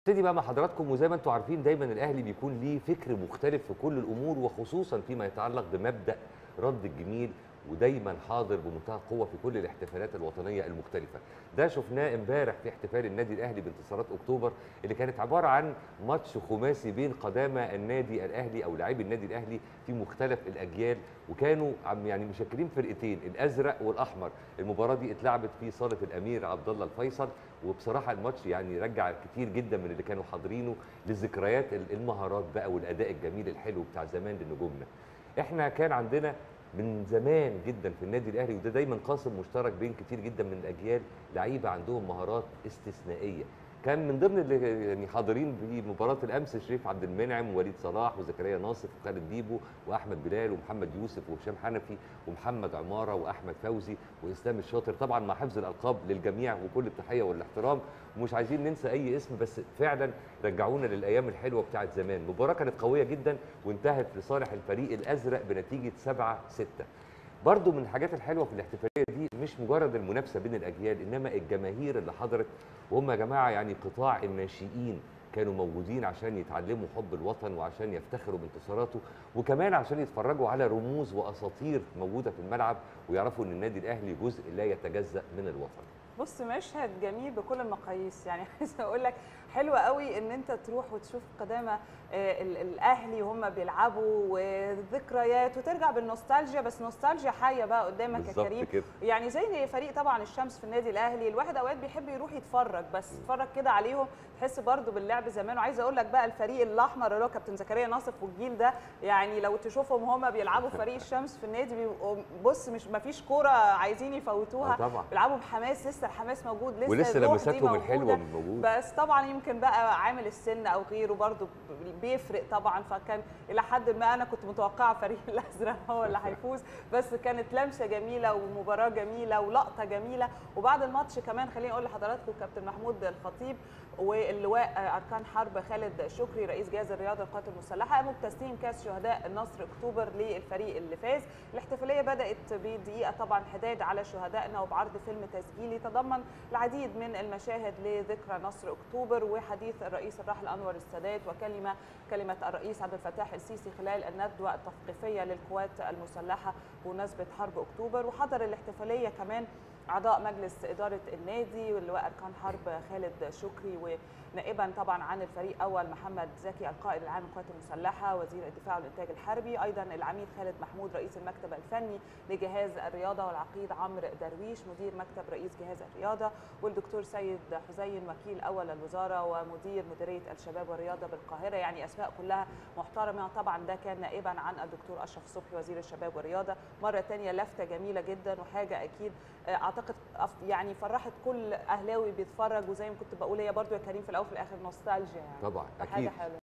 ابتدي بقى مع حضراتكم وزي ما انتم عارفين دايما الاهلي بيكون ليه فكر مختلف في كل الامور وخصوصا فيما يتعلق بمبدا رد الجميل ودايما حاضر بمنتهى القوه في كل الاحتفالات الوطنيه المختلفه ده شفناه امبارح في احتفال النادي الاهلي بانتصارات اكتوبر اللي كانت عباره عن ماتش خماسي بين قدامى النادي الاهلي او لاعبي النادي الاهلي في مختلف الاجيال وكانوا عم يعني مشكلين فرقتين الازرق والاحمر المباراه دي اتلعبت في صاله الامير عبد الله الفيصل وبصراحه الماتش يعني رجع كتير جدا من اللي كانوا حاضرينه للذكريات المهارات بقى والاداء الجميل الحلو بتاع زمان لنجومنا احنا كان عندنا من زمان جدا في النادي الاهلي وده دايما قاسم مشترك بين كتير جدا من الاجيال لعيبه عندهم مهارات استثنائيه كان من ضمن اللي يعني حاضرين في مباراه الامس شريف عبد المنعم ووليد صلاح وزكريا ناصف وخالد بيبو واحمد بلال ومحمد يوسف وهشام حنفي ومحمد عماره واحمد فوزي واسلام الشاطر طبعا مع حفظ الالقاب للجميع وكل التحيه والاحترام ومش عايزين ننسى اي اسم بس فعلا رجعونا للايام الحلوه بتاعت زمان المباراه كانت قويه جدا وانتهت لصالح الفريق الازرق بنتيجه 7 6 برضو من الحاجات الحلوه في الاحتفاليه دي مش مجرد المنافسه بين الاجيال انما الجماهير اللي حضرت وهم يا جماعه يعني قطاع الناشئين كانوا موجودين عشان يتعلموا حب الوطن وعشان يفتخروا بانتصاراته وكمان عشان يتفرجوا على رموز واساطير موجوده في الملعب ويعرفوا ان النادي الاهلي جزء لا يتجزا من الوطن بص مشهد جميل بكل المقاييس يعني عايزه اقول لك حلو قوي ان انت تروح وتشوف قدامى آه، ال- الاهلي وهم بيلعبوا وذكريات وترجع بالنوستالجيا بس نوستالجيا حيه بقى قدامك يا بالظبط كريم كده. يعني زي فريق طبعا الشمس في النادي الاهلي الواحد اوقات بيحب يروح يتفرج بس يتفرج كده عليهم تحس برضو باللعب زمان وعايزه اقول لك بقى الفريق الاحمر اللي هو كابتن زكريا ناصف والجيل ده يعني لو تشوفهم هم بيلعبوا فريق الشمس في النادي بيبقوا بص مش مفيش كوره عايزين يفوتوها آه طبعا. بيلعبوا بحماس لسه الحماس موجود لسه ولسه الروح دي لمساتهم الحلوه موجودة. موجوده بس طبعا يمكن بقى عامل السن او غيره برضو بيفرق طبعا فكان الى حد ما انا كنت متوقعه فريق الازرق هو اللي هيفوز بس كانت لمسه جميله ومباراه جميله ولقطه جميله وبعد الماتش كمان خليني اقول لحضراتكم كابتن محمود الخطيب واللواء اركان حرب خالد شكري رئيس جهاز الرياضه القوات المسلحه قاموا بتسليم كاس شهداء النصر اكتوبر للفريق اللي فاز الاحتفاليه بدات بدقيقه طبعا حداد على شهدائنا وبعرض فيلم تسجيلي تضمن العديد من المشاهد لذكرى نصر اكتوبر وحديث الرئيس الراحل انور السادات وكلمه كلمه الرئيس عبد الفتاح السيسي خلال الندوه التثقيفيه للقوات المسلحه بمناسبه حرب اكتوبر وحضر الاحتفاليه كمان اعضاء مجلس اداره النادي واللواء اركان حرب خالد شكري ونائبا طبعا عن الفريق اول محمد زكي القائد العام للقوات المسلحه وزير الدفاع والانتاج الحربي ايضا العميد خالد محمود رئيس المكتب الفني لجهاز الرياضه والعقيد عمرو درويش مدير مكتب رئيس جهاز الرياضه والدكتور سيد حسين وكيل اول الوزاره ومدير مديريه الشباب والرياضه بالقاهره يعني اسماء كلها محترمه طبعا ده كان نائبا عن الدكتور اشرف صبحي وزير الشباب والرياضه مره ثانيه لفته جميله جدا وحاجه اكيد آه، اعتقد أف- يعني فرحت كل اهلاوي بيتفرج وزي ما كنت بقول هي برضو يا كريم في الاول وفي الاخر نوستالجيا يعني طبعا فحاجه اكيد حلوه